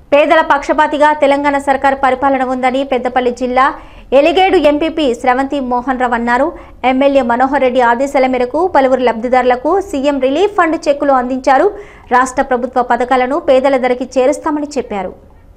పేదల పక్షపాతిగా తెలంగాణ సర్కార్ పరిపాలన ఉందని పెద్దపల్లి జిల్లా ఎలిగేడు ఎంపీపీ స్రవంతి మోహన్ రావు అన్నారు ఎమ్మెల్యే మనోహర్ రెడ్డి ఆదేశాల మేరకు పలువురు లబ్ధిదారులకు సీఎం రిలీఫ్ ఫండ్ చెక్కులు అందించారు రాష్ట్ర ప్రభుత్వ పథకాలను పేదల ధరకి చేరుస్తామని చెప్పారు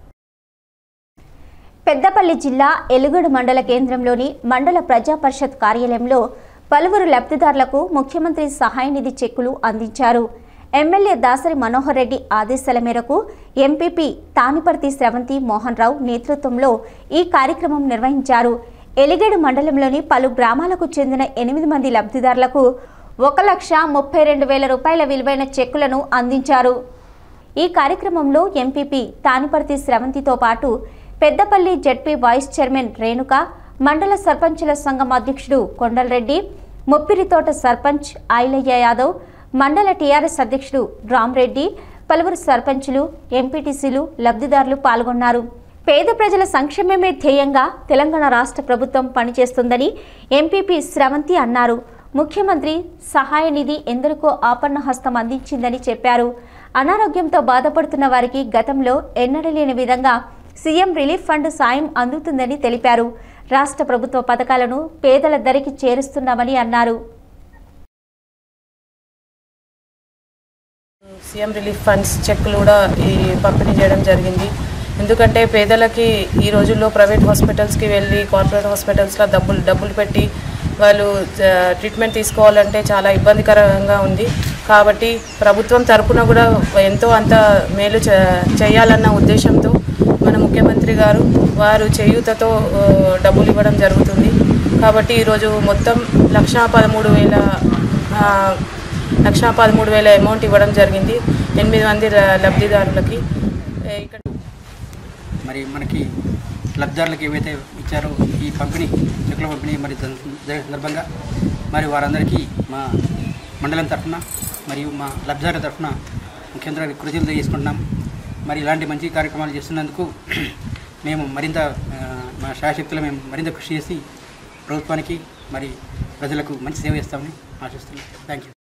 పెద్దపల్లి జిల్లా ఎలుగడు మండల కేంద్రంలోని మండల ప్రజా పరిషత్ కార్యాలయంలో పలువురు లబ్ధిదారులకు ముఖ్యమంత్రి సహాయ నిధి చెక్కులు అందించారు ఎమ్మెల్యే దాసరి మనోహర్ రెడ్డి ఆదేశాల మేరకు ఎంపీపీ తానిపర్తి స్రవంతి మోహన్ రావు నేతృత్వంలో ఈ కార్యక్రమం నిర్వహించారు ఎలిగేడు మండలంలోని పలు గ్రామాలకు చెందిన ఎనిమిది మంది లబ్ధిదారులకు ఒక లక్ష ముప్పై రెండు వేల రూపాయల విలువైన చెక్కులను అందించారు ఈ కార్యక్రమంలో ఎంపీపీ తానిపర్తి స్రవంతితో పాటు Peddapalli ZP vice chairman Renuka మండల సర్పంచుల సంఘం అధ్యక్షుడు కొండలరెడ్డి ముప్పిరితోట సర్పంచ్ ఐలయ్య యాదవ్ మండల టీఆర్ఎస్ అధ్యక్షుడు రామ్రెడ్డి పలువురు సర్పంచులు ఎంపీటీసీలు లబ్ధిదారులు పాల్గొన్నారు పేద ప్రజల సంక్షేమమే ధ్యేయంగా తెలంగాణ రాష్ట్ర ప్రభుత్వం పనిచేస్తుందని ఎంపీపీ స్రవంతి అన్నారు ముఖ్యమంత్రి సహాయ నిధి ఎందరికో ఆపన్న హస్తం అందించిందని చెప్పారు అనారోగ్యంతో బాధపడుతున్న వారికి గతంలో ఎన్నడలేని విధంగా సీఎం రిలీఫ్ ఫండ్ సాయం అందుతుందని తెలిపారు రాష్ట్ర ప్రభుత్వ పథకాలను పేదల ధరికి చేరుస్తున్నామని అన్నారు సీఎం రిలీఫ్ ఫండ్స్ చెక్లు కూడా ఈ పంపిణీ చేయడం జరిగింది ఎందుకంటే పేదలకి ఈ రోజుల్లో ప్రైవేట్ హాస్పిటల్స్కి వెళ్ళి కార్పొరేట్ హాస్పిటల్స్లో డబ్బులు డబ్బులు పెట్టి వాళ్ళు ఆ, ట్రీట్మెంట్ తీసుకోవాలంటే చాలా ఇబ్బందికరంగా ఉంది కాబట్టి ప్రభుత్వం తరపున కూడా ఎంతో అంత మేలు చే- చేయాలన్న ఉద్దేశంతో మన ముఖ్యమంత్రి గారు వారు చేయూతతో ఆ, డబ్బులు ఇవ్వడం జరుగుతుంది కాబట్టి ఈరోజు మొత్తం లక్షా పదమూడు వేల ఆ, లక్షా పదమూడు వేల అమౌంట్ ఇవ్వడం జరిగింది ఎనిమిది మంది ల- లబ్ధిదారులకి ఏ, ఇక్కడ మరి మనకి లబ్ధిదారులకు ఏవైతే ఇచ్చారో ఈ పంపిణీ చెక్కుల పంపిణీ మరి జరు- జరిగే సందర్భంగా మరి వారందరికీ మా మండలం తరఫున మరియు మా లబ్ధిదారుల తరఫున ముఖ్యమంత్రి గారికి కృతజ్ఞతలు తెలియజేసుకుంటున్నాం మరి ఇలాంటి మంచి కార్యక్రమాలు చేస్తున్నందుకు మేము మరింత ఆ, మా శాయశక్తులు మేము మరింత కృషి చేసి ప్రభుత్వానికి మరి ప్రజలకు మంచి సేవ చేస్తామని ఆశిస్తున్నాం థ్యాంక్ యూ